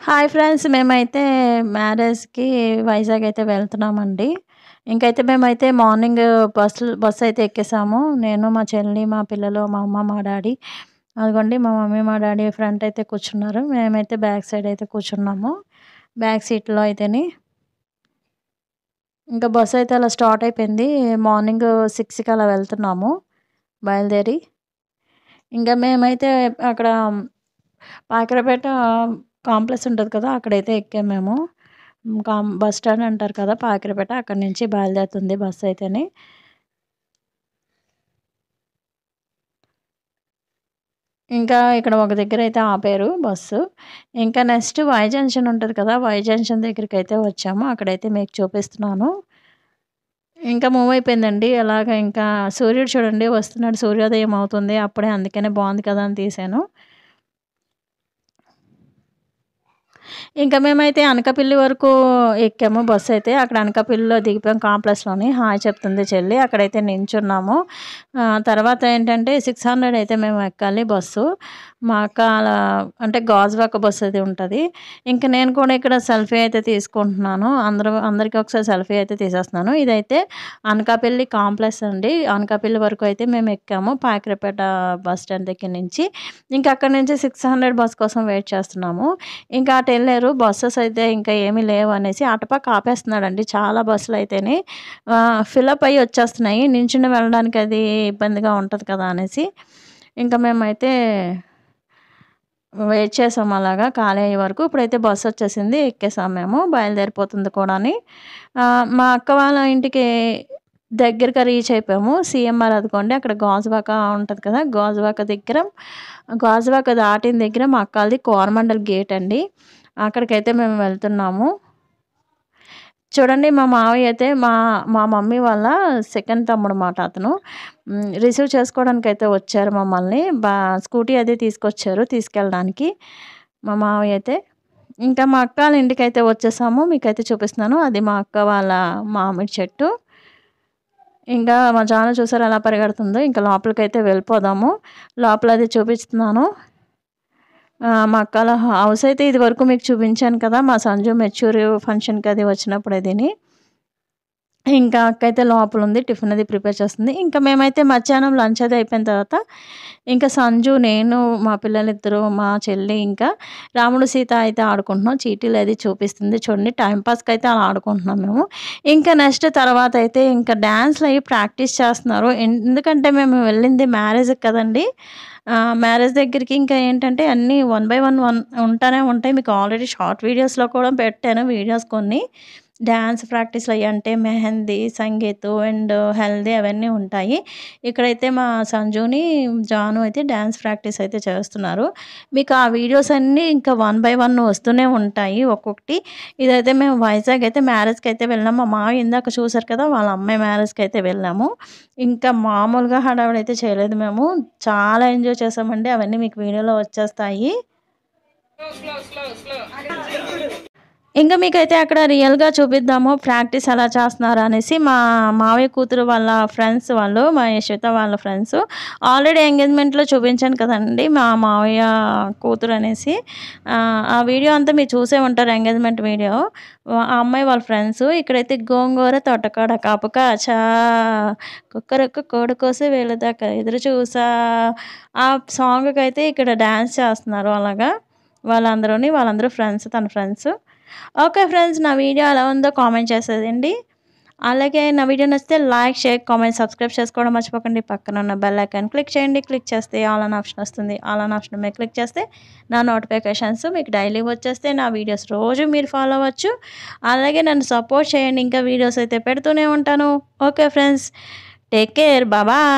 Hi friends మేమైతే మ్యారేజ్‌కి వైజాగ్ అయితే వెళ్తున్నామండి. ఇంకైతే మేమైతే మార్నింగ్ బస్సు బస్సు అయితే ఎక్కేసాము. నేను, మా చెల్లి, మా పిల్లలు, మా అమ్మ, మా డ్యాడీ. అదిగోండి మా మమ్మీ, మా డ్యాడీ ఫ్రంట్ అయితే కూర్చున్నారు. మేమైతే బ్యాక్ సైడ్ అయితే కూర్చున్నాము. బ్యాక్ సీట్‌లో అయితేని. ఇంకా బస్సు అయితే అలా స్టార్ట్ అయిపోయింది. మార్నింగ్ 6కి అలా వెళ్తున్నాము బయలుదేరి. ఇంకా మేమైతే అక్కడ పాకిరపేట కాంప్లెక్స్ ఉంటది కదా! అక్కడైతే ఎక్కాము మేము. కాం బస్ స్టాండ్ అంటారు కదా! పాకిరపేట అక్కడి నుంచి బయలుదేరుతుంది బస్సు అయితేని. ఇంకా ఇక్కడ ఒక దగ్గర అయితే ఆపారు బస్సు. ఇంకా నెక్స్ట్ వై జంక్షన్ ఉంటది కదా! వై జంక్షన్ దగ్గరికైతే వచ్చాము. అక్కడైతే మీకు చూపిస్తున్నాను. ఇంకా మూవ్ అయిపోయిందండి. అలాగా ఇంకా సూర్యుడు చూడండి వస్తున్నాడు. సూర్యోదయం అవుతుంది. అప్పుడే అందుకనే బావుంది కదా! అని తీశాను. ఇంకా మేమైతే అనకాపల్లి వరకు ఎక్కాము బస్సు అయితే. అక్కడ అనకాపల్లిలో దిగిపోయాం కాంప్లెక్స్‌లోని. హాయ్ చెప్తుంది చెల్లి. అక్కడైతే నించున్నాము. ఆహ్, తర్వాత ఏంటంటే 600 అయితే మేము ఎక్కాలి బస్సు. మా అక్క అలా అంటే గాజువాక బస్సు అది ఉంటది. ఇంక నేను కూడా ఇక్కడ సెల్ఫీ అయితే తీసుకుంటున్నాను. అందరూ అందరికి ఒకసారి సెల్ఫీ అయితే తీసేస్తున్నాను. ఇదైతే అనకాపల్లి కాంప్లెక్స్ అండి. అనకాపల్లి వరకు అయితే మేము ఎక్కాము. పాకిరిపేట బస్ స్టాండ్ దగ్గర నుంచి. ఇంకా అక్కడి నుంచి 600 బస్ కోసం వెయిట్ చేస్తున్నాము. ఇంకా అటెళ్లారు. బసెస్ అయితే ఇంకా ఏమీ లేవనేసి అటుపక్క ఆపేస్తున్నాడండి. చాలా బస్సులయితేని ఆహ్, ఫిలప్ అయ్యి వచ్చేస్తున్నాయి. నించుని వెళ్ళడానికి అది ఇబ్బందిగా ఉంటది కదా! అనేసి. ఇంకా మేమైతే వెయిట్ చేసాం అలాగా ఖాళీ అయ్యే వరకు. ఇప్పుడైతే బస్సు వచ్చేసింది. ఎక్కేసాం మేము. బయలుదేరిపోతుంది కూడాని. ఆహ్, మా అక్క వాళ్ళ ఇంటికి దగ్గరగా రీచ్ అయిపోయాము. సీఎంఆర్ అదిగోండి అక్కడ గాజువాక ఉంటది కదా! గాజువాక దగ్గర గాజువాక దాటిన దగ్గర మా అక్కోళ్ళది కోరమండల్ గేట్ అండి. అక్కడికైతే మేము వెళ్తున్నాము. చూడండి మా మావయ్య అయితే మా మా మమ్మీ వాళ్ళ సెకండ్ తమ్ముడు మాట అతను. హ్మ్. రిసీవ్ చేసుకోవడానికైతే వచ్చారు మమ్మల్ని. బా స్కూటీ అది తీసుకొచ్చారు తీసుకెళ్ళడానికి. మా మావయ్య అయితే. ఇంకా మా అక్క వాళ్ళ ఇంటికైతే వచ్చేసాము. మీకైతే చూపిస్తున్నాను. అది మా అక్క వాళ్ళ మామిడి చెట్టు. ఇంకా మా జాను చూసారా ఎలా పరిగెడుతుందో. ఇంకా లోపలికైతే వెళ్ళిపోదాము. లోపల అది చూపిస్తున్నాను. ఆహ్, మా అక్కోళ్ళ హౌస్ అయితే ఇదివరకు మీకు చూపించాను కదా! మా సంజు మెచ్యూర్ ఫంక్షన్‌కి అది వచ్చినప్పుడు అదిని. ఇంకా అక్క అయితే లోపలుంది. టిఫిన్ అది ప్రిపేర్ చేస్తుంది. ఇంకా మేమైతే మధ్యాహ్నం లంచ్ అది అయిపోయిన తర్వాత ఇంకా సంజు, నేను, మా పిల్లలిద్దరూ, మా చెల్లి ఇంకా రాముడు, సీత అయితే ఆడుకుంటున్నాం. చీటీలు అది చూపిస్తుంది చూడండి. టైమ్ పాస్‌కి అయితే అలా ఆడుకుంటున్నాం మేము. ఇంకా నెక్స్ట్ తర్వాత అయితే ఇంకా డాన్స్‌లు అయి ప్రాక్టీస్ చేస్తున్నారు. ఎందుకంటే మేము వెళ్ళింది మ్యారేజ్‌కి కదండీ! ఆహ్, మ్యారేజ్ దగ్గరికి ఇంకా ఏంటంటే అన్నీ వన్ బై వన్ వన్ ఉంటానే ఉంటాయి. మీకు ఆల్రెడీ షార్ట్ వీడియోస్‌లో కూడా పెట్టాను వీడియోస్ కొన్ని. డాన్స్ ప్రాక్టీస్‌లు అయ్యి అంటే మెహందీ, సంగీత్ అండ్ హల్దీ అవన్నీ ఉంటాయి. ఇక్కడైతే మా సంజుని, జాను అయితే డాన్స్ ప్రాక్టీస్ అయితే చేస్తున్నారు. మీకు ఆ వీడియోస్ అన్నీ ఇంకా వన్ బై వన్ వస్తూనే ఉంటాయి ఒక్కొక్కటి. ఇదైతే మేము వైజాగ్ అయితే మ్యారేజ్‌కి అయితే వెళ్ళాము. మా మావయ్య ఇందాక చూసారు కదా! వాళ్ళ అమ్మాయి మ్యారేజ్‌కి అయితే వెళ్ళాము. ఇంకా మామూలుగా హడావిడి అయితే చేయలేదు మేము. చాలా ఎంజాయ్ చేసామండి. అవన్నీ మీకు వీడియోలో వచ్చేస్తాయి. ఇంకా మీకైతే అక్కడ రియల్‌గా చూపిద్దాము ప్రాక్టీస్ ఎలా చేస్తున్నారు అనేసి మా మావయ్య కూతురు వాళ్ళ ఫ్రెండ్స్ వాళ్ళు. మా యశ్విత వాళ్ళ ఫ్రెండ్స్. ఆల్రెడీ ఎంగేజ్‌మెంట్‌లో చూపించాను కదండీ! మా మావయ్య కూతురు అనేసి. ఆహ్, ఆ వీడియో అంతా మీరు చూసే ఉంటారు ఎంగేజ్‌మెంట్ వీడియో. ఆ అమ్మాయి వాళ్ళ ఫ్రెండ్స్. ఇక్కడైతే గోంగూర తోటకాడ కాపు కాచా కుక్కరొక్క కోడి కోసి వేళదాకా ఎదురు చూసా ఆ సాంగ్‌కైతే ఇక్కడ డాన్స్ చేస్తున్నారు అలాగా. వాళ్ళందరూని వాళ్ళందరూ ఫ్రెండ్స్ తన ఫ్రెండ్స్. ఓకే ఫ్రెండ్స్ నా వీడియో ఎలా ఉందో కామెంట్ చేసేయండి. అలాగే నా వీడియో నచ్చితే లైక్, షేర్, కామెంట్, సబ్స్క్రైబ్ చేసుకోవడం మర్చిపోకండి. పక్కన ఉన్న బెల్ ఐకాన్ క్లిక్ చేయండి. క్లిక్ చేస్తే ఆల్ అనే ఆప్షన్ వస్తుంది. ఆల్ అనే ఆప్షన్ మీద క్లిక్ చేస్తే నా నోటిఫికేషన్స్ మీకు డైలీ వచ్చేస్తే నా వీడియోస్ రోజు మీరు ఫాలో అవ్వచ్చు. అలాగే నన్ను సపోర్ట్ చేయండి. ఇంకా వీడియోస్ అయితే పెడుతూనే ఉంటాను. Okay friends. Take care. Bye bye.